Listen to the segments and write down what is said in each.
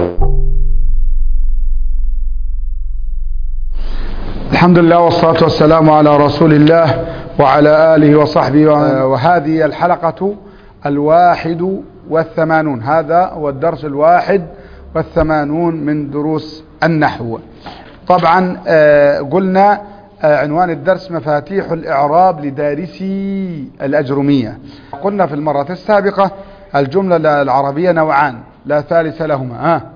الحمد لله والصلاة والسلام على رسول الله وعلى آله وصحبه وهذه الحلقة الواحد والثمانون هذا هو الدرس الواحد والثمانون من دروس النحو طبعا قلنا عنوان الدرس مفاتيح الإعراب لدارسي الأجرمية قلنا في المرة السابقة الجملة العربية نوعان لا ثالث لهما ها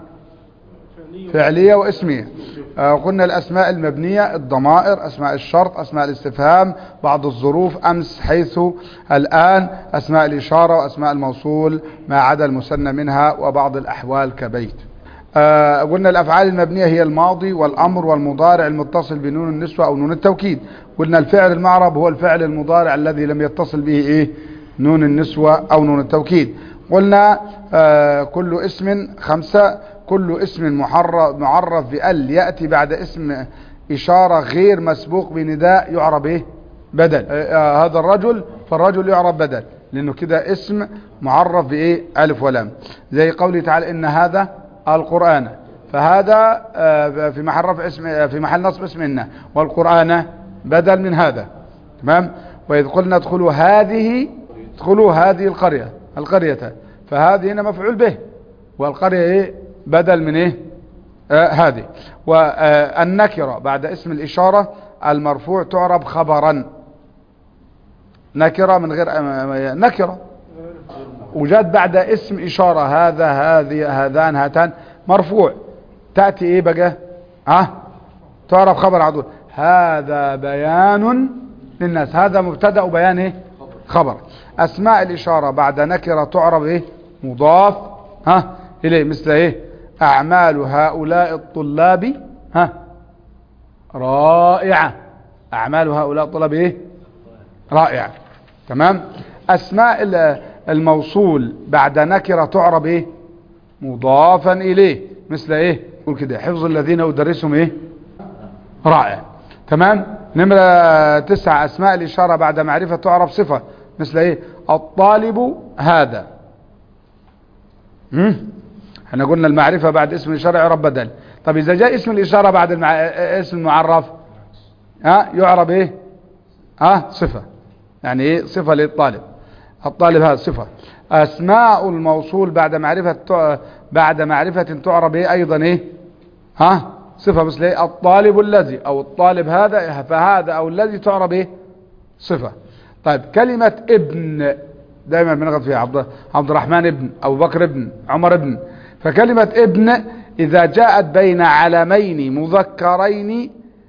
فعلية واسمية قلنا الأسماء المبنية الضمائر أسماء الشرط أسماء الاستفهام بعض الظروف أمس حيث الآن أسماء الإشارة وأسماء الموصول ما عدا المثنى منها وبعض الأحوال كبيت قلنا الأفعال المبنية هي الماضي والأمر والمضارع المتصل بنون النسوة أو نون التوكيد قلنا الفعل المعرب هو الفعل المضارع الذي لم يتصل به إيه نون النسوة أو نون التوكيد قلنا كل اسم خمسة كل اسم محرف معرف بأل يأتي بعد اسم إشارة غير مسبوق بنداء يعرب إيه بدل آه هذا الرجل فالرجل يعرب بدل لأنه كده اسم معرف بإيه ألف ولام زي قوله تعالى إن هذا القرآن فهذا آه في محل رفع اسم في محل نصب اسم إن والقرآن بدل من هذا تمام وإذ قلنا ادخلوا هذه ادخلوا هذه القرية القرية فهذه هنا مفعول به والقرية إيه بدل من ايه آه هذه والنكرة بعد اسم الاشارة المرفوع تعرب خبرا نكرة من غير آه نكرة وجد بعد اسم اشارة هذا هذه هذان هاتان مرفوع تأتي ايه بقى ها آه تعرب خبر عدول هذا بيان للناس هذا مبتدا وبيان ايه خبر اسماء الاشارة بعد نكرة تعرب ايه مضاف ها اليه مثل ايه أعمال هؤلاء الطلاب ها رائعة أعمال هؤلاء الطلاب إيه رائعة تمام أسماء الموصول بعد نكرة تعرب إيه مضافا إليه مثل إيه يقول كده حفظ الذين أدرسهم إيه رائع تمام نمرة تسعة أسماء الإشارة بعد معرفة تعرب صفة مثل إيه الطالب هذا مم؟ احنا قلنا المعرفة بعد اسم الإشارة يعرب بدل طب إذا جاء اسم الإشارة بعد المع... اسم المعرف ها يعرب إيه ها صفة يعني إيه صفة للطالب الطالب هذا صفة أسماء الموصول بعد معرفة بعد معرفة تعرب إيه أيضا إيه ها صفة مثل إيه الطالب الذي أو الطالب هذا فهذا أو الذي تعرب إيه صفة طيب كلمة ابن دائما بنغلط فيها عبد عبد الرحمن ابن أبو بكر ابن عمر ابن فكلمة ابن إذا جاءت بين علمين مذكرين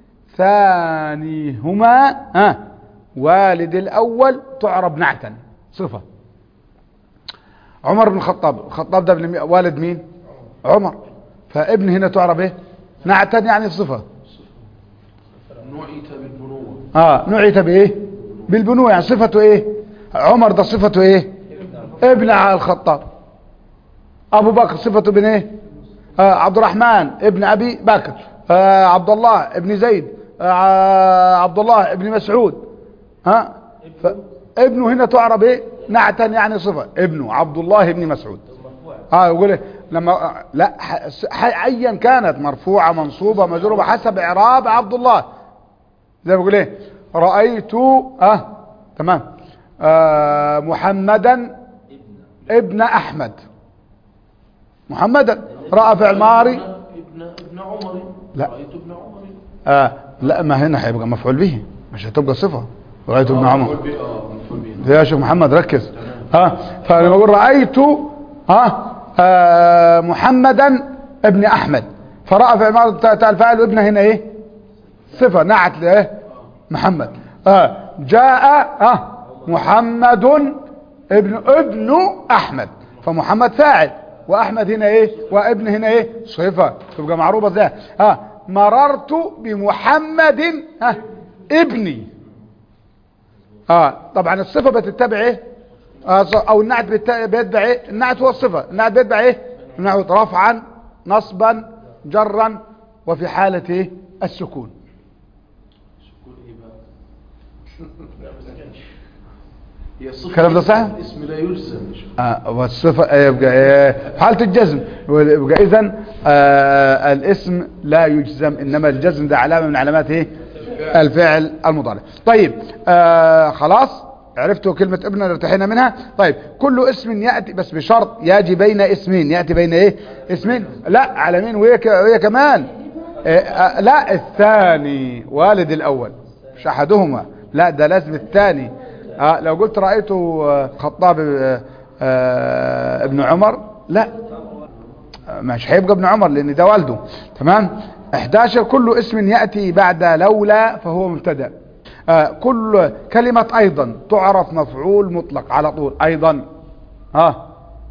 ثانيهما ها والد الأول تعرب نعتا صفة عمر بن الخطاب الخطاب ده ابن والد مين عمر فابن هنا تعرب ايه نعتا يعني صفة نعيت بالبنوة اه نعيت بايه بالبنوة يعني صفته ايه عمر ده صفته ايه ابن الخطاب ابو بكر صفته ابن ايه آه عبد الرحمن ابن ابي بكر آه عبد الله ابن زيد آه عبد الله ابن مسعود ها ابنه هنا تعرب ايه نعتا يعني صفة ابنه عبد الله ابن مسعود اه يقول إيه لما لا ايا كانت مرفوعة منصوبة مجرورة حسب اعراب عبد الله زي ما بيقول ايه رأيت اه تمام آه محمدا ابن احمد محمدا رأى فعل ماضي ابن ابن عمر لا. رأيت ابن عمر آه لا ما هنا هيبقى مفعول به مش هتبقى صفة رأيت ابن عمر مفعول به اه مفعول به يا شيخ محمد ركز ها فلما اقول رأيت ها آه محمدا ابن احمد فرأى فعل ماضي بتاع الفاعل وابن هنا ايه صفة نعت لايه محمد آه جاء آه محمد ابن ابن احمد فمحمد فاعل واحمد هنا ايه وابن هنا ايه صفة تبقى معروفة ازاي ها مررت بمحمد ها ابني اه طبعا الصفة بتتبع ايه آه او النعت بت- بيتبع ايه النعت هو الصفة النعت بيتبع ايه النعت رفعا نصبا جرا وفي حالة ايه السكون شكون ايه بقى لا ما سكنش هي صفة الكلام ده صح؟ الاسم لا يلزم يا شيخ. آه والصفة يبقى آه، في حالة الجزم يبقى إذن آه الاسم لا يجزم إنما الجزم ده علامة من علامات إيه الفعل المضارع طيب آه خلاص عرفتوا كلمة ابن اللي ارتحينا منها طيب كل اسم يأتي بس بشرط يأتي بين اسمين يأتي بين ايه اسمين لا على مين وهي ك- وهي كمان آه آه لا الثاني والد الأول مش أحدهما لا ده لازم الثاني آه لو قلت رأيت آه، خطاب آه، آه، ابن عمر لا مش هيبقى ابن عمر لان ده والده تمام 11 كل اسم يأتي بعد لولا فهو مبتدا آه كل كلمة ايضا تعرف مفعول مطلق على طول ايضا ها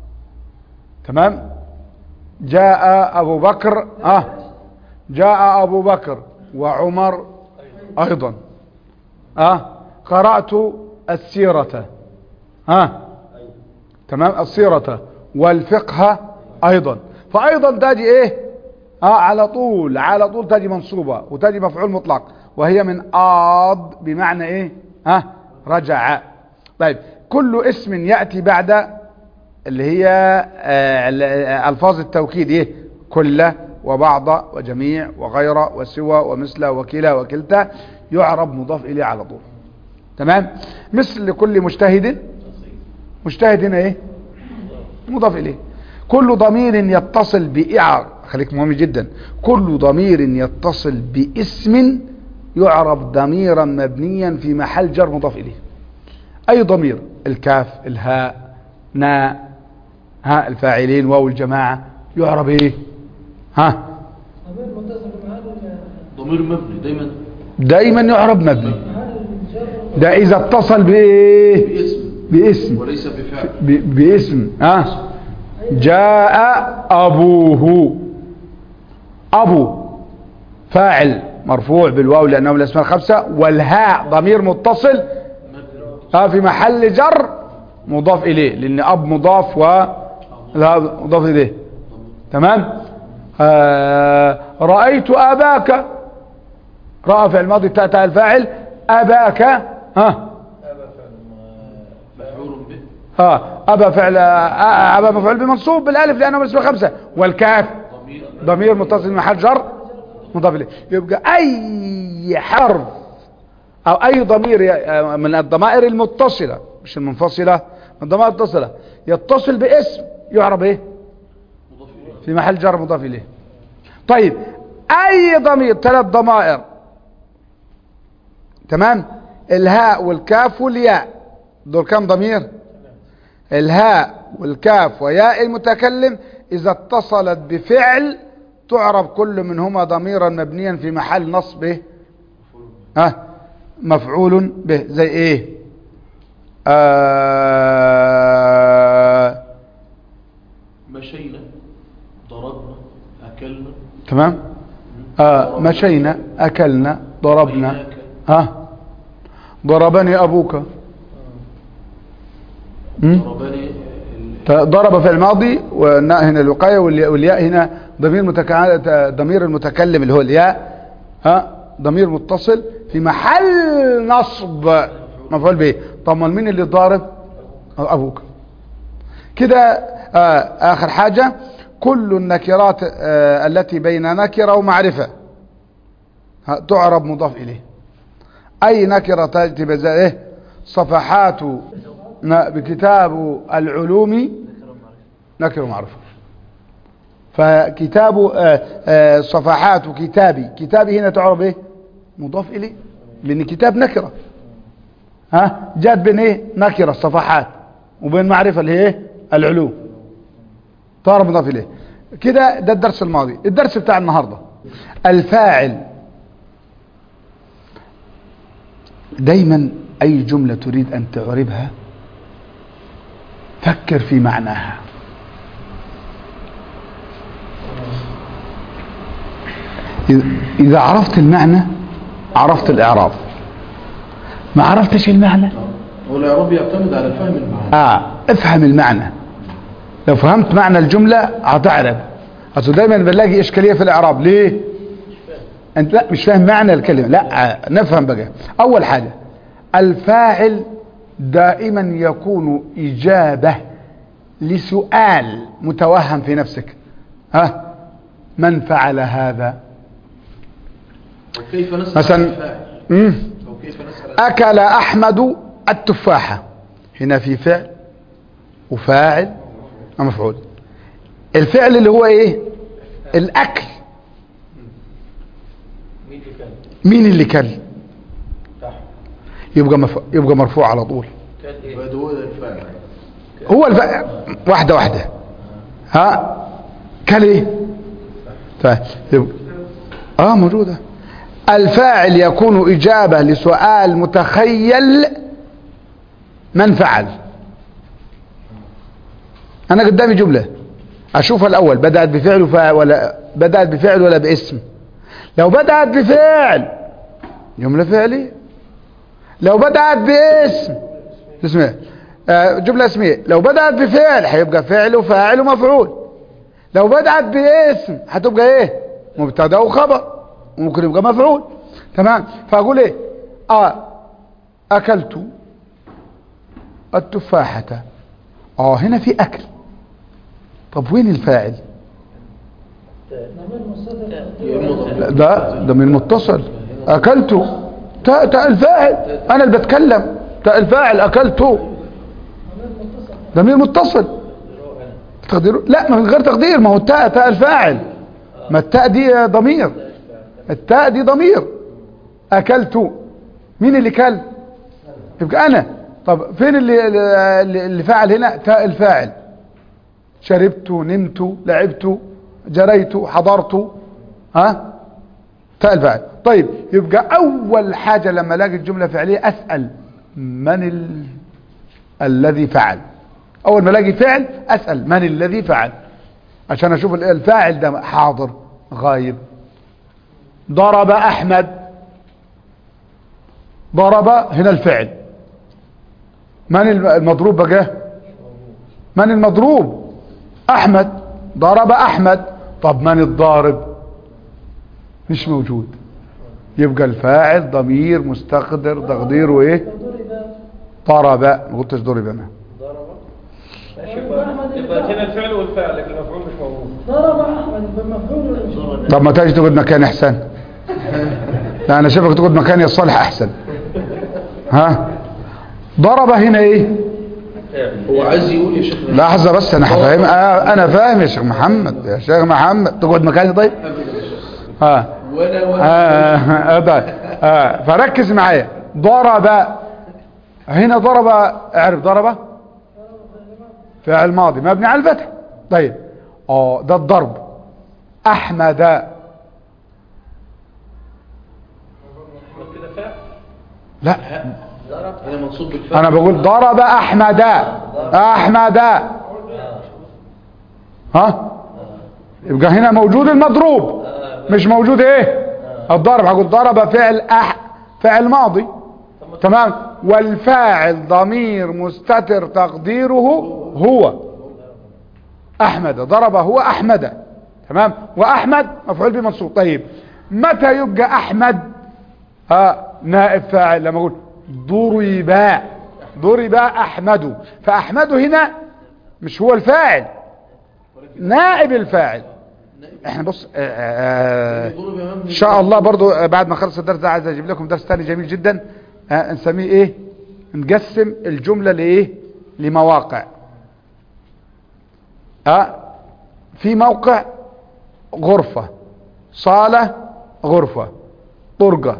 تمام جاء ابو بكر ها جاء ابو بكر وعمر ايضا ها قرأت السيرة ها تمام السيرة والفقه ايضا فايضا تجي ايه اه على طول على طول تجي منصوبة وتجي مفعول مطلق وهي من آض بمعنى ايه ها رجع طيب كل اسم يأتي بعد اللي هي آه، ال- آه، الفاظ التوكيد ايه كل وبعض وجميع وغير وسوى ومثل وكلا وكلتا يعرب مضاف اليه على طول تمام مثل كل مجتهد مجتهد هنا ايه مضاف اليه كل ضمير يتصل بإعر خليك مهم جدا كل ضمير يتصل باسم يعرب ضميرا مبنيا في محل جر مضاف اليه اي ضمير الكاف الهاء نا ها الفاعلين واو الجماعة يعرب ايه ها ضمير متصل بمحل ضمير مبني دايما دايما يعرب مبني محل الجر ده اذا اتصل بايه باسم باسم وليس بفعل ب- باسم ها جاء ابوه ابو فاعل مرفوع بالواو لانه من الاسماء الخمسه والهاء ضمير متصل ها في محل جر مضاف اليه لان اب مضاف و لا مضاف اليه تمام آه رايت اباك راى في الماضي تاتى الفاعل اباك ها مفعول به ها أبا فعل آه، أبا مفعول بمنصوب بالألف لأنه من اسم خمسة والكاف ضمير ضمير متصل من محل جر مضاف إليه يبقى أي حرف أو أي ضمير ي- آه، من الضمائر المتصلة مش المنفصلة من الضمائر المتصلة يتصل باسم يعرب إيه مضاف اليه في محل جر مضاف إليه طيب أي ضمير ثلاث ضمائر تمام الهاء والكاف والياء دول كم ضمير الهاء والكاف وياء المتكلم إذا اتصلت بفعل تعرب كل منهما ضميرا مبنيا في محل نصبه ها مفعول به زي ايه آه مشينا ضربنا اكلنا تمام آه مشينا أكلنا ضربنا عيناك. ها ضربني أبوك م? ضربني ال- ضرب في الماضي والناء هنا الوقاية والياء والياء هنا ضمير متكلم ضمير المتكلم اللي هو الياء ها ضمير متصل في محل نصب مفعول به طب امال مين اللي ضارب ابوك كده آه اخر حاجة كل النكرات آه التي بين نكرة ومعرفة ها، تعرب مضاف اليه اي نكرة تأتي بزي ايه صفحات ن- بكتاب العلوم نكر معرفة فكتاب آه، آه، صفحات كتابي كتابي هنا تعرف ايه مضاف اليه لان كتاب نكرة ها جات بين ايه نكرة صفحات وبين معرفة اللي هي ايه العلوم تعرف مضاف اليه كده ده الدرس الماضي الدرس بتاع النهاردة الفاعل دايما اي جملة تريد ان تعربها فكر في معناها إذ- إذا عرفت المعنى عرفت الإعراب ما عرفتش المعنى هو الاعراب يعتمد على فهم المعاني آه افهم المعنى لو فهمت معنى الجملة هتعرف أصل دايما بنلاقي إشكالية في الإعراب ليه أنت لا مش فاهم معنى الكلمة لا آه، نفهم بقى أول حاجة الفاعل دائما يكون إجابة لسؤال متوهم في نفسك ها من فعل هذا وكيف نسأل مثلا- عن الفاعل مم. أو كيف نسأل عن أكل أحمد التفاحة هنا في فعل وفاعل ومفعول الفعل اللي هو ايه الأكل مين اللي كل يبقى مف... يبقى مرفوع على طول يبقى هو ده الفاعل هو الف... واحدة واحدة ها كل ايه ف... يبقى... اه موجودة الفاعل يكون إجابة لسؤال متخيل من فعل أنا قدامي جملة أشوفها الأول بدأت بفعل وفاعل ولا بدأت بفعل ولا باسم لو بدأت بفعل جملة فعلية لو بدأت باسم اسمه آه، جملة اسمية لو بدأت بفعل هيبقى فعل وفاعل ومفعول لو بدأت باسم هتبقى ايه مبتدا وخبر ممكن يبقى مفعول تمام فاقول ايه اه اكلت التفاحة اه هنا في اكل طب وين الفاعل ضمير مستتر يا إما ضمير. لا، ده ده من متصل اكلت تاء تاء الفاعل انا اللي بتكلم تاء الفاعل اكلت ضمير متصل ضمير متصل تقديره لا من غير تقدير ما هو التاء تاء الفاعل ما التاء دي ضمير التاء دي ضمير اكلت مين اللي كل يبقى انا طب فين اللي اللي اللي فعل هنا تاء الفاعل شربت نمت لعبت جريت حضرت ها تاء الفاعل طيب يبقى اول حاجه لما الاقي الجمله فعليه اسال من ال... الذي فعل اول ما الاقي فعل اسال من الذي فعل عشان اشوف ال- الفاعل ده حاضر غايب ضرب احمد ضرب هنا الفعل من الم- المضروب بقى من المضروب احمد ضرب احمد طب من الضارب مش موجود يبقى الفاعل ضمير مستقدر تقديره ايه ضرب ضرب ما قلتش ضرب انا يبقى هنا الفعل والفاعل لكن المفعول مش موجود ضرب احمد بمفعول ولا مش مفعول؟ طب ما تاجي تقعد مكان احسن لا انا شايفك تقعد مكان يا صالح احسن ها ضرب هنا ايه هو عايز يقول يا شيخ لحظه بس انا فاهم آه انا فاهم يا شيخ محمد يا شيخ محمد تقعد مكاني طيب ها ولا ولا آه آه طيب آه فركز معايا ضرب هنا ضرب اعرف ضرب فعل ماضي مبني على الفتح طيب اه ده الضرب احمد كده فاعل لا هنا منصوب بالفعل انا بقول ضرب احمد احمد ها يبقى هنا موجود المضروب مش موجود ايه الضرب هقول ضرب فعل أح فعل ماضي تمام والفاعل ضمير مستتر تقديره هو احمد ضرب هو احمد تمام واحمد مفعول به منصوب طيب متى يبقى احمد ها نائب فاعل لما اقول ضرب ضرب احمد فاحمد هنا مش هو الفاعل نائب الفاعل احنا بص آه، آه، ضرب يا ان مبني شاء الله برضو آه، بعد ما خلص الدرس ده عايز اجيب لكم درس تاني جميل جدا آه، نسميه ايه نقسم الجملة لايه لمواقع اه في موقع غرفة صالة غرفة طرقة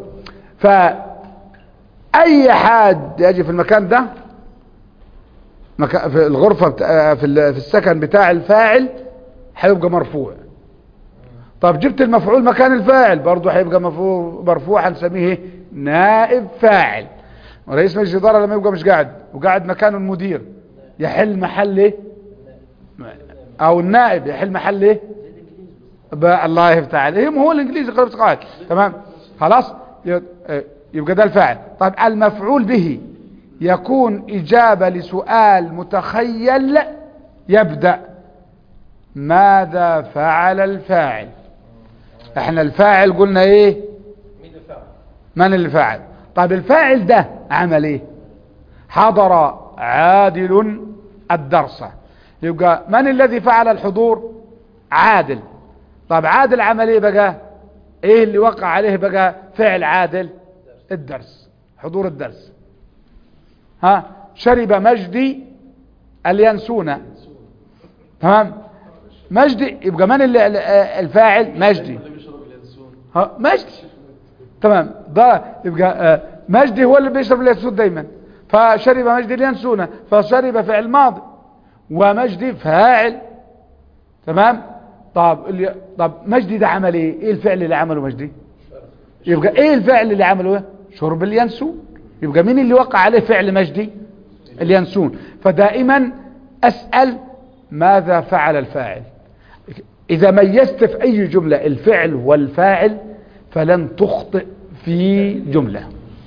فأي حد يجي في المكان ده مكان في الغرفة بتا... في, ال... في السكن بتاع الفاعل هيبقى مرفوع طب جبت المفعول مكان الفاعل برضه هيبقى مرفوع مرفوع هنسميه ايه؟ نائب فاعل ورئيس مجلس الإدارة لما يبقى مش قاعد وقاعد مكانه المدير يحل محل ايه او النائب يحل محل ايه بقى الله يفتح عليه ما هو الانجليزي قريب قاعد تمام خلاص ي- آه، يبقى ده الفاعل طيب المفعول به يكون إجابة لسؤال متخيل يبدأ ماذا فعل الفاعل احنا الفاعل قلنا ايه مين اللي فعل من اللي فعل طيب الفاعل ده عمل ايه حضر عادل الدرس يبقى من الذي فعل الحضور عادل طب عادل عمل ايه بقى ايه اللي وقع عليه بقى فعل عادل الدرس حضور الدرس ها شرب مجدي اليانسون تمام مجدي يبقى من اللي الفاعل مجدي اللي بيشرب اليانسون ها مجدي تمام ده يبقى آه، مجدي هو اللي بيشرب اليانسون دايما فشرب مجدي اليانسون فشرب فعل ماضي ومجدي فاعل تمام طب اللي طب مجدي ده عمل ايه ايه الفعل اللي عمله مجدي يبقى ايه الفعل اللي عمله شرب اليانسون يبقى مين اللي وقع عليه فعل مجدي اليانسون فدائما اسال ماذا فعل الفاعل اذا ميزت في اي جمله الفعل والفاعل فلن تخطئ في جمله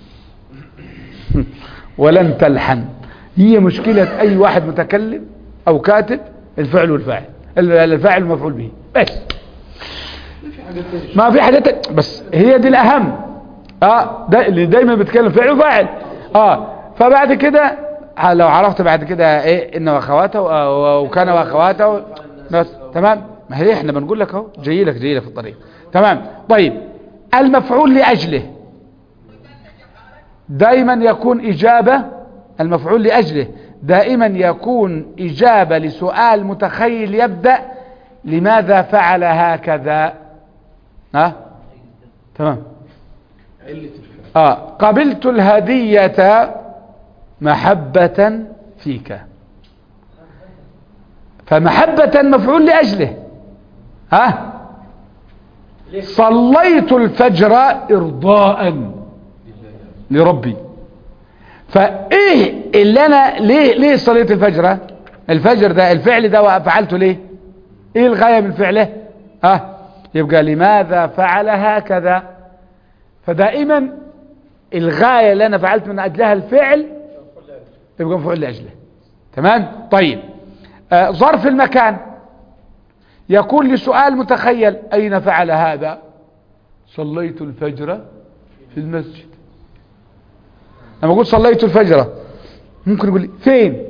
ولن تلحن هي مشكله اي واحد متكلم او كاتب الفعل والفاعل الفاعل المفعول به بس في حاجات تانية ما في حاجات تانية، بس هي دي الاهم اه ده اللي دايما بيتكلم فعل وفاعل اه فبعد كده ع- لو عرفت بعد كده ايه ان واخواته و- وكان واخواته بس تمام ما هي احنا بنقول لك اهو جاي لك جاي لك في الطريق تمام طيب المفعول لاجله دائما يكون اجابه المفعول لاجله دائما يكون اجابه لسؤال متخيل يبدا لماذا فعل هكذا ها تمام علة الفعل آه قبلت الهدية محبة فيك فمحبة مفعول لأجله ها صليت الفجر إرضاء لربي فإيه اللي أنا ليه ليه صليت الفجر الفجر ده الفعل ده فعلته ليه إيه الغاية من فعله ها يبقى لماذا فعل هكذا فدائما الغاية اللي أنا فعلت من أجلها الفعل يبقى مفعول لأجله تمام طيب آه ظرف المكان يكون لسؤال متخيل أين فعل هذا صليت الفجر في المسجد لما أقول صليت الفجر ممكن يقول لي فين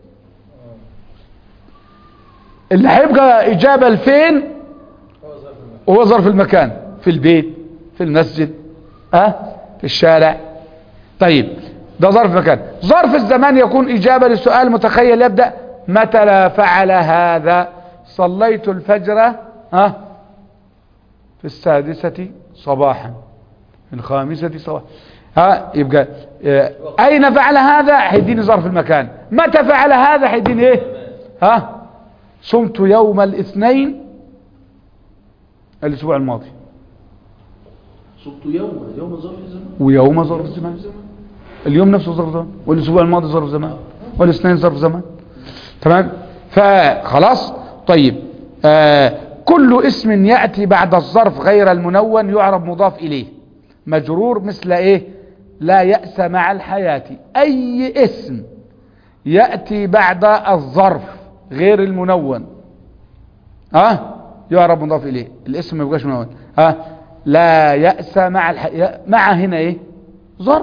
اللي هيبقى إجابة لفين وهو ظرف المكان في البيت في المسجد ها في الشارع طيب ده ظرف مكان ظرف الزمان يكون إجابة لسؤال متخيل يبدأ متى لا فعل هذا صليت الفجر ها في السادسة صباحا في الخامسة صباحا ها يبقى آه، أين فعل هذا هيديني ظرف المكان متى فعل هذا هيديني ايه ها صمت يوم الاثنين الاسبوع الماضي صبت يوم يوم ظرف زمان ويوم ظرف زمان اليوم نفسه ظرف زمان والاسبوع الماضي ظرف زمان والاثنين ظرف زمان تمام فخلاص طيب آه كل اسم يأتي بعد الظرف غير المنون يعرب مضاف إليه مجرور مثل ايه لا يأس مع الحياة اي اسم يأتي بعد الظرف غير المنون ها أه؟ يعرب مضاف اليه الاسم ما يبقاش منون ها أه؟ لا يأس مع الحياة مع هنا ايه ظرف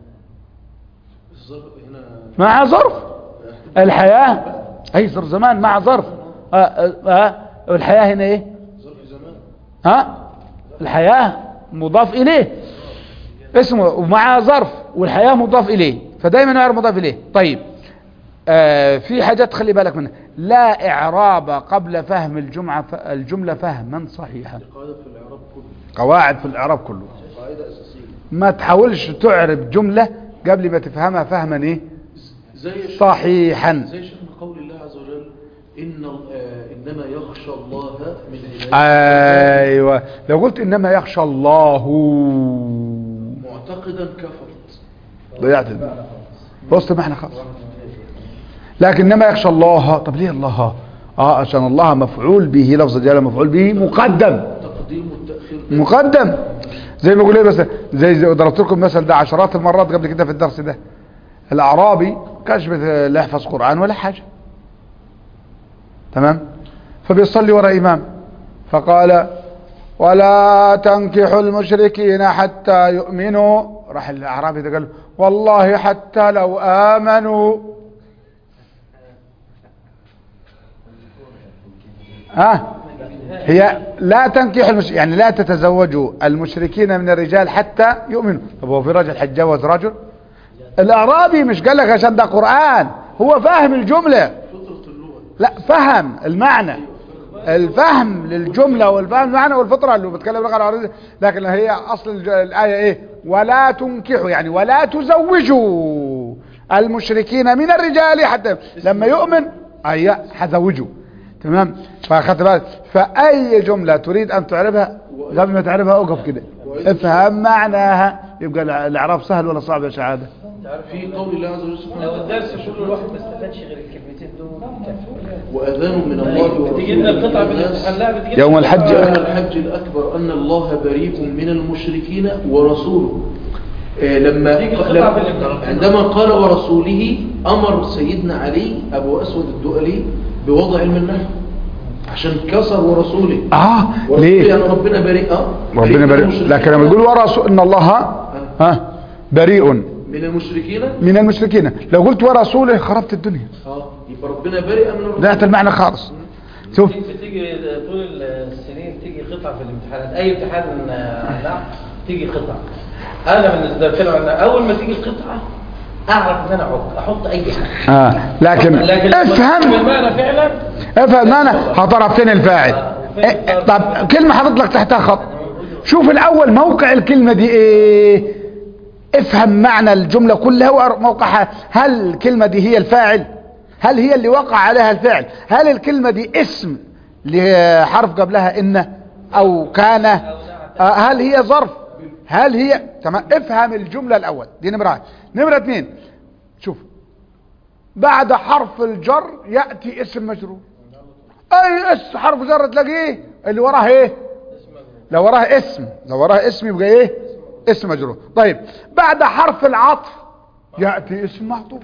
الظرف هنا مع ظرف الحياة اي ظرف زمان مع ظرف ها أه أه الحياة هنا ايه ظرف زمان ها الحياة مضاف إليه اسمه ومع ظرف والحياة مضاف إليه فدايما يعرف مضاف إليه طيب آه في حاجات خلي بالك منها لا إعراب قبل فهم الجمعة ف- الجملة فهما صحيحا قاعدة في الإعراب كله قواعد في الإعراب كله قاعدة أساسية ما تحاولش تعرب جملة قبل ما تفهمها فهما إيه زي الش- صحيحا زي شأن قول الله عز وجل إن آه إنما يخشى الله من عباده أيوة لو قلت إنما يخشى الله معتقدا كفرت ضيعت الباب وسط ما احنا خلاص لكن انما يخشى الله طب ليه الله اه عشان الله مفعول به لفظ الجلاله مفعول به مقدم تقديم والتأخير مقدم زي ما بقول ايه بس زي, زي ضربت لكم مثل ده عشرات المرات قبل كده في الدرس ده الاعرابي كانش بت- لا يحفظ قران ولا حاجه تمام فبيصلي وراء امام فقال ولا تنكحوا المشركين حتى يؤمنوا راح الاعرابي ده قال له والله حتى لو آمنوا ها هي لا تنكح المش... يعني لا تتزوجوا المشركين من الرجال حتى يؤمنوا طب هو في رجل حيتجوز رجل الأعرابي مش قال لك عشان ده قرآن هو فاهم الجملة فطرة اللغة لا فهم المعنى الفهم للجملة والفهم المعنى والفطرة اللي بتكلم اللغة العربية لكن هي أصل الج- الآية إيه ولا تنكحوا يعني ولا تزوجوا المشركين من الرجال حتى لما يؤمن أي حزوجوا تمام فأخذت بالك فأي جملة تريد أن تعرفها قبل ما تعرفها أوقف كده افهم معناها يبقى الع- الإعراب سهل ولا صعب يا سعادة في قول الله عز وجل سبحانه لو وتعالى الدرس كله الواحد ما استفادش غير الكلمتين دول وأذان من الله بتجي لنا ورسوله القطعة إلى الناس بالامتحان لا بتجي لنا يوم القطعة- الحج. يوم الحج الأكبر أن الله بريء من المشركين ورسوله آه، لما تيجي القطعة لما- في الامتحان. عندما قال ورسوله أمر سيدنا علي أبو أسود الدؤلي بوضع علم النحو عشان كسر ورسوله آه ورسوله ليه يعني ربنا بريء آه ربنا من بريء المشركين. لكن لما يقول ورسول ان الله ها بريء من المشركين من المشركين لو قلت ورسوله خربت الدنيا اه يبقى ربنا بريء من الرسول ذات المعنى خالص شوف بتيجي طول السنين تيجي قطعة في الامتحانات أي امتحان آه، نحو تيجي قطعة أنا بالنسبة لي أنا أول ما تيجي القطعة أعرف إن أنا أحط أحط أي حاجة آه لكن لكن لما تكتب افهم المعنى فعلا افهم معنى هتعرف فين الفاعل إيه، طب كلمة حاطط لك تحتها خط شوف الاول موقع الكلمة دي ايه افهم معنى الجملة كلها وموقعها هل الكلمة دي هي الفاعل هل هي اللي وقع عليها الفعل هل الكلمة دي اسم لحرف قبلها ان او كان آه، هل هي ظرف هل هي تمام افهم الجملة الاول دي نمرة واحد نمرة اتنين شوف بعد حرف الجر يأتي اسم مجرور اي اس حرف جر تلاقيه اللي وراه ايه لو وراه اسم لو وراه اسم يبقى ايه اسم مجرور طيب بعد حرف العطف يأتي اسم معطوف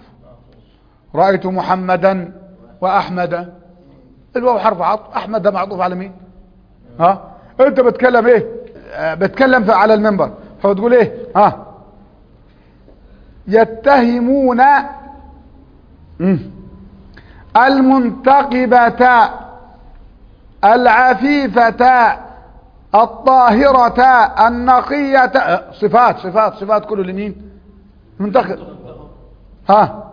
رأيت محمدا وأحمد الواو حرف عطف أحمد ده معطوف على مين ها انت بتكلم ايه آه، بتكلم في- على المنبر فبتقول ايه ها يتهمون مم. المنتقبة العفيفة الطاهرة النقية أه، صفات صفات صفات كله لمين منتقب ها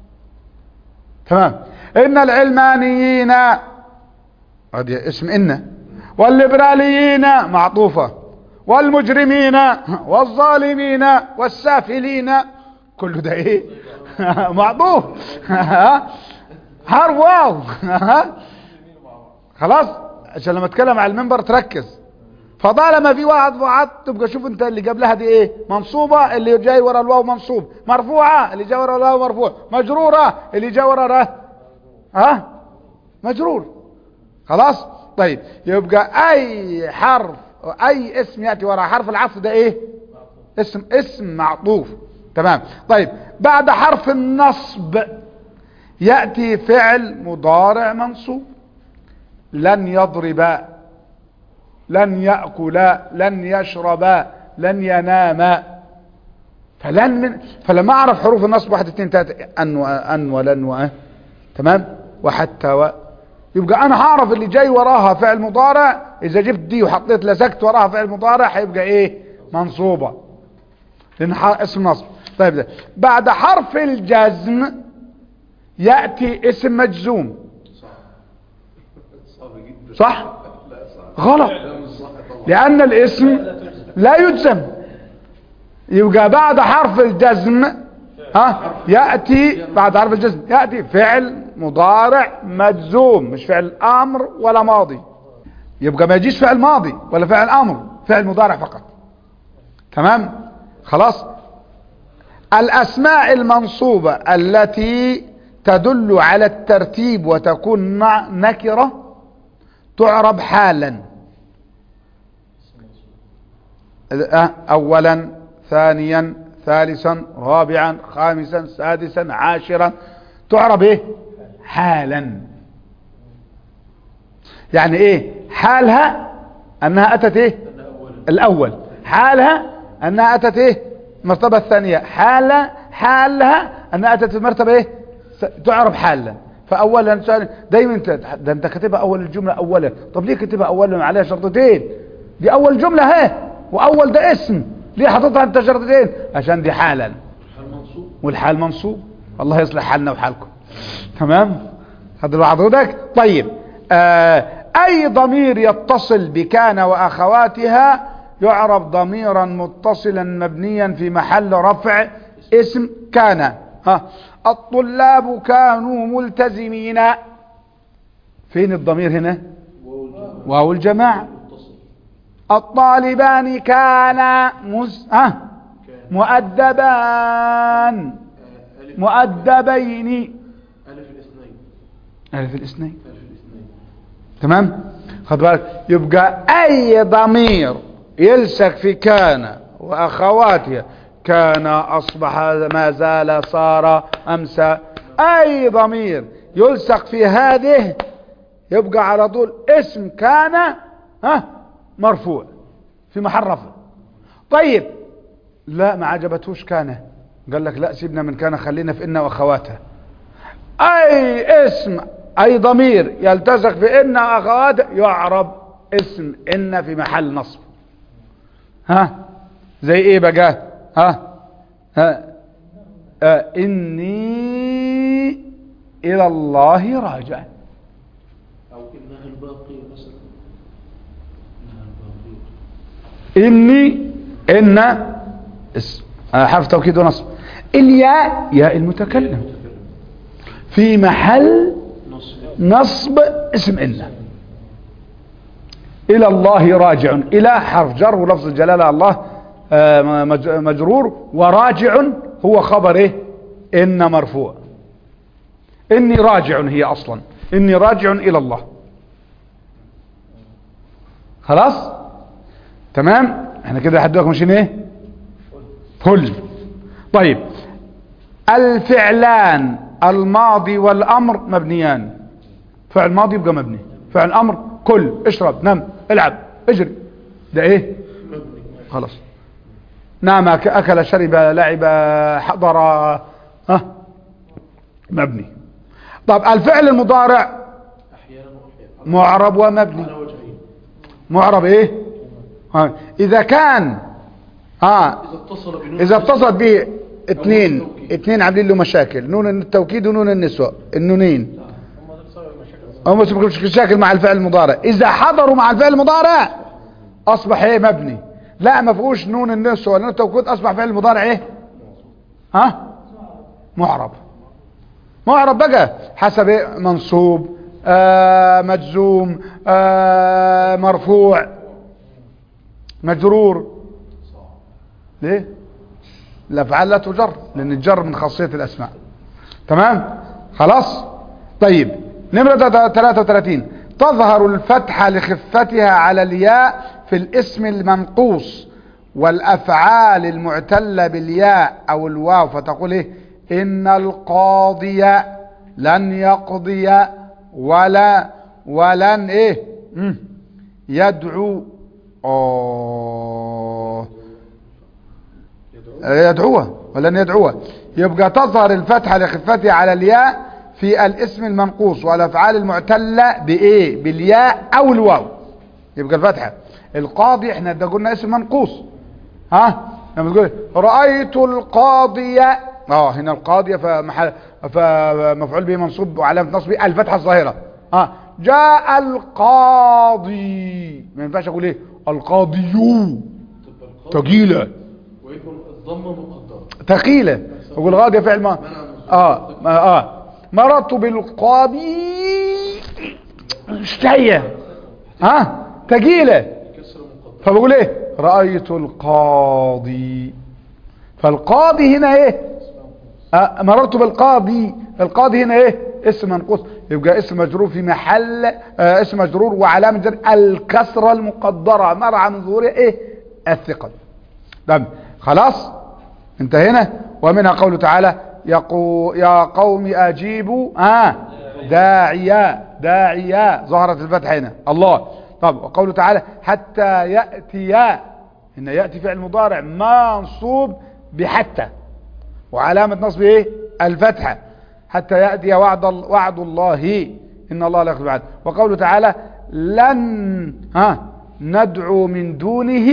تمام ان العلمانيين هذه اسم ان والليبراليين معطوفة والمجرمين والظالمين والسافلين كل ده ايه معطوف حرف واو خلاص عشان لما اتكلم على المنبر تركز فطالما في واحد وعد تبقى شوف انت اللي قبلها دي ايه منصوبة اللي جاي ورا الواو منصوب مرفوعة اللي جاي ورا الواو مرفوع مجرورة اللي جاي ورا ره ها مجرور خلاص طيب يبقى اي حرف اي اسم ياتي ورا حرف العطف ده ايه اسم اسم معطوف تمام طيب بعد حرف النصب ياتي فعل مضارع منصوب لن يضربا لن يأكلا لن يشربا لن يناما فلن من فلما اعرف حروف النصب واحد اثنين ثلاثة ان وان ولن وأه تمام وحتى و يبقى انا هعرف اللي جاي وراها فعل مضارع اذا جبت دي وحطيت لزقت وراها فعل مضارع هيبقى ايه منصوبة لان ح- اسم نصب طيب ده بعد حرف الجزم يأتي اسم مجزوم صح غلط لأن الاسم لا يجزم يبقى بعد حرف الجزم ها يأتي بعد حرف الجزم يأتي فعل مضارع مجزوم مش فعل أمر ولا ماضي يبقى ما يجيش فعل ماضي ولا فعل أمر فعل مضارع فقط تمام خلاص الأسماء المنصوبة التي تدل على الترتيب وتكون نع- نكرة تعرب حالا أه، أولا ثانيا ثالثا رابعا خامسا سادسا عاشرا تعرب ايه حالا يعني ايه حالها انها اتت ايه الاول حالها انها اتت ايه المرتبة الثانية حالة حالها أنها أتت في المرتبة إيه س- تعرف حالا فأولا ثاني- دايما انت ده انت كاتبها أول الجملة أولا طب ليه كاتبها أولا عليها شرطتين دي أول جملة اهي وأول ده اسم ليه حاططها انت شرطتين عشان دي حالا الحال منصوب والحال منصوب الله يصلح حالنا وحالكم تمام هذا الوعد حضرتك طيب آه اي ضمير يتصل بكان واخواتها يعرف ضميرا متصلا مبنيا في محل رفع اسم كان ها الطلاب كانوا ملتزمين فين الضمير هنا واو الجماعه متصل الطالبان كانا مز... ها مؤدبان آه، ألف مؤدبين ألف الاثنين ألف الاثنين ألف الاثنين تمام خد بالك يبقى أي ضمير يلصق في كان وأخواتها كان أصبح ما زال صار أمسى أي ضمير يلصق في هذه يبقى على طول اسم كان ها مرفوع في محل رفع طيب لا ما عجبتوش كان قال لك لا سيبنا من كان خلينا في إن وأخواتها اي اسم اي ضمير يلتصق في ان اخواته يعرب اسم ان في محل نصب ها زي ايه بقى ها ها آه اني الى الله راجع أو إنها الباقية مثلا إنها الباقية اني ان اسم آه حرف توكيد ونصب الياء ياء المتكلم في محل نصب نصب اسم إن إلى الله راجع إلى حرف جر ولفظ الجلالة الله آه، مج- مجرور وراجع هو خبر إيه إن مرفوع إني راجع هي أصلا إني راجع إلى الله خلاص تمام احنا كده لحد دلوقتي ماشيين ايه فل طيب الفعلان الماضي والامر مبنيان فعل ماضي يبقى مبني فعل امر كل اشرب نم العب اجري ده ايه مبني خلاص نام أك- اكل شرب لعب حضر ها مبني طب الفعل المضارع أحيانا وأحيانا معرب ومبني على وجهين معرب ايه ها. اذا كان ها إذا اتصل بنون اذا اتصل به اثنين التوكيد. اثنين عاملين له مشاكل نون التوكيد ونون النسوة النونين هم دول سبب المشاكل هم سبب مشاكل مع الفعل المضارع اذا حضروا مع الفعل المضارع اصبح ايه مبني لا ما فيهوش نون النسوة ولا نون التوكيد اصبح فعل المضارع ايه ها معرب معرب بقى حسب إيه؟ منصوب آه مجزوم آه مرفوع مجرور ليه الافعال لا تجر لان الجر من خاصيه الاسماء تمام خلاص طيب نمرة 33 تظهر الفتحة لخفتها على الياء في الاسم المنقوص والأفعال المعتلة بالياء أو الواو فتقول إيه إن القاضي لن يقضي ولا ولن إيه مم. يدعو أوه يدعوه ولن يدعوه يبقى تظهر الفتحة لخفتها على الياء في الاسم المنقوص والافعال المعتلة بايه بالياء او الواو يبقى الفتحة القاضي احنا ده قلنا اسم منقوص ها لما تقول رأيت القاضية اه هنا القاضية فمحل فمفعول به منصوب وعلامة نصبه الفتحة الظاهرة ها جاء القاضي ما ينفعش اقول ايه القاضي تبقى القاضي ثقيلة ويكون الضمة مقدرة ثقيلة يقول غادية فعل ما اه ما اه مررت بالقاضي اشتهية ها ثقيلة كسر مقدرة فبقول ايه رأيت القاضي فالقاضي هنا ايه آه مررت بالقاضي القاضي هنا ايه اسم منقوص يبقى اسم مجرور في محل آه اسم مجرور وعلامة جر الكسرة المقدرة مرعى من ظهورها ايه الثقل تمام خلاص انتهينا ومنها قوله تعالى يقو يا قوم اجيبوا ها داعيا داعيا ظهرت الفتحه هنا الله طب وقوله تعالى حتى ياتي ان ياتي فعل مضارع منصوب بحتى وعلامة نصب ايه الفتحة حتى يأتي وعد, ال- وعد الله إن الله لا يخلف الوعد وقوله تعالى لن ها ندعو من دونه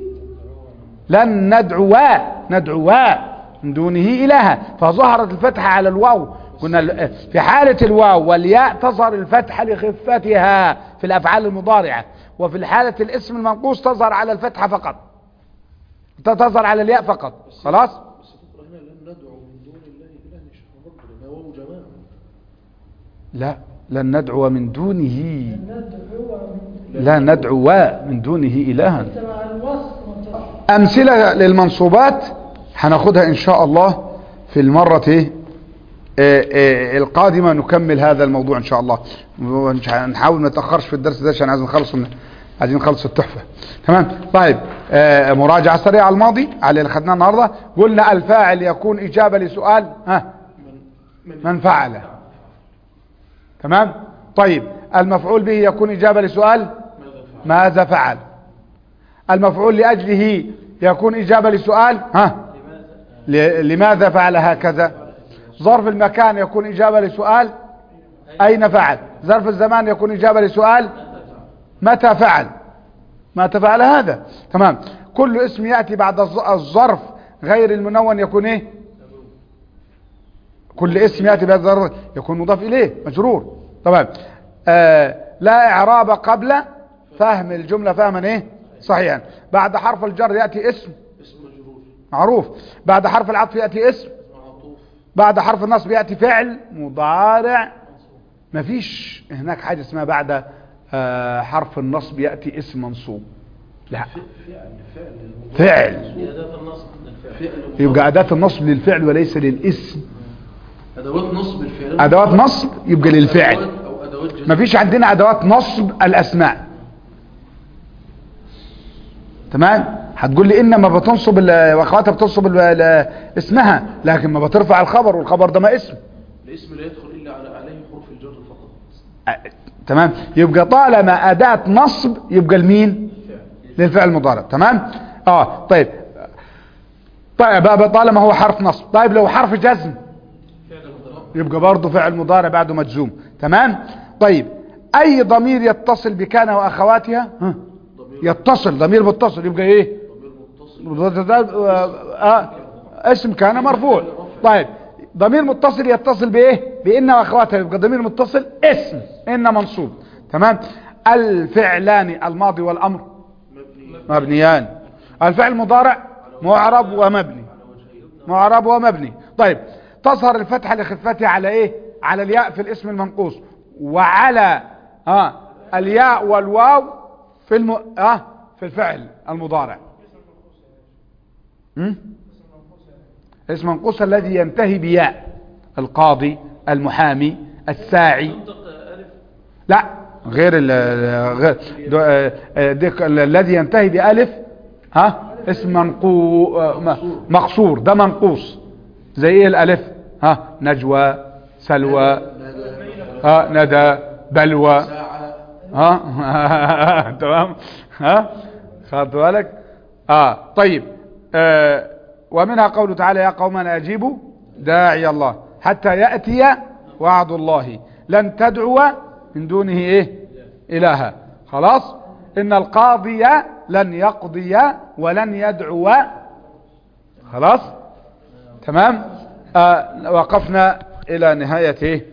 لن ندعو ندعو من دونه إلها فظهرت الفتحة على الواو كنا ال- في حالة الواو والياء تظهر الفتحة لخفتها في الأفعال المضارعة وفي الحالة الاسم المنقوص تظهر على الفتحة فقط تظهر على الياء فقط خلاص بس تقرأ هنا لن ندعو من دون الله إله يشهد ربنا ما واو جماعة لا لن ندعو من دونه ندعو من لا ندعو من دونه إلها انت مع الوصف متصل أمثلة للمنصوبات هناخدها إن شاء الله في المرة إيه؟ آه، آه، القادمة نكمل هذا الموضوع إن شاء الله ونش- نحاول ما نتأخرش في الدرس ده عشان عايزين نخلص عايزين نخلص التحفة تمام طيب آه، مراجعة سريعة على الماضي على اللي خدناه النهاردة قلنا الفاعل يكون إجابة لسؤال ها من فعل تمام طيب المفعول به يكون إجابة لسؤال ماذا فعل المفعول لأجله يكون إجابة لسؤال ها ل- لماذا فعل هكذا ظرف المكان يكون إجابة لسؤال أين فعل ظرف الزمان يكون إجابة لسؤال متى فعل متى فعل هذا تمام كل اسم يأتي بعد الظ- الظرف غير المنون يكون ايه كل اسم يأتي بعد الظرف يكون مضاف إليه مجرور طبعا آه لا إعراب قبل فهم الجملة فهما ايه صحيحا بعد حرف الجر يأتي اسم اسم مجرور معروف بعد حرف العطف يأتي اسم معطوف بعد حرف النصب يأتي فعل مضارع مفيش هناك حاجة اسمها بعد آه، حرف النصب يأتي اسم منصوب لا فعل فعل دي أداة النصب للفعل فعل يبقى أداة النصب للفعل وليس للاسم أدوات نصب الفعل أدوات نصب يبقى للفعل أدوات أو أدوات جزم مفيش عندنا أدوات نصب الأسماء تمام هتقول لي إنما بتنصب ال- واخواتها بتنصب ال- ال- اسمها لكن ما بترفع الخبر والخبر ده ما اسم الاسم لا يدخل إلا على عليه حروف الجر فقط أ- تمام يبقى طالما أداة نصب يبقى المين للفعل المضارع تمام اه طيب طيب بقى طالما هو حرف نصب طيب لو حرف جزم يبقى برضه فعل مضارع بعده مجزوم تمام طيب اي ضمير يتصل بكان واخواتها ها؟ يتصل ضمير متصل يبقى ايه آه اسم كان مرفوع طيب ضمير متصل يتصل بايه بان واخواتها يبقى ضمير متصل اسم ان منصوب تمام الفعلان الماضي والامر مبنيان الفعل المضارع معرب ومبني معرب ومبني طيب تظهر الفتحة لخفتها على ايه على الياء في الاسم المنقوص وعلى ها الياء والواو في الم... اه في الفعل المضارع م? اسم منقوص الذي ينتهي بياء القاضي المحامي الساعي منطق ألف لا غير ال غير دو- آه، آه، ديك ال- الذي ينتهي بألف ها اسم منقو آه، م- مقصور ده منقوص زي ايه الألف ها نجوى سلوى ها ندى بلوى ساعة ها تمام ها خدت بالك اه طيب آه ومنها قوله تعالى يا قومنا اجيبوا داعي الله حتى ياتي وعد الله لن تدعو من دونه ايه الها خلاص ان القاضي لن يقضي ولن يدعو خلاص تمام آه وقفنا الى نهايه ايه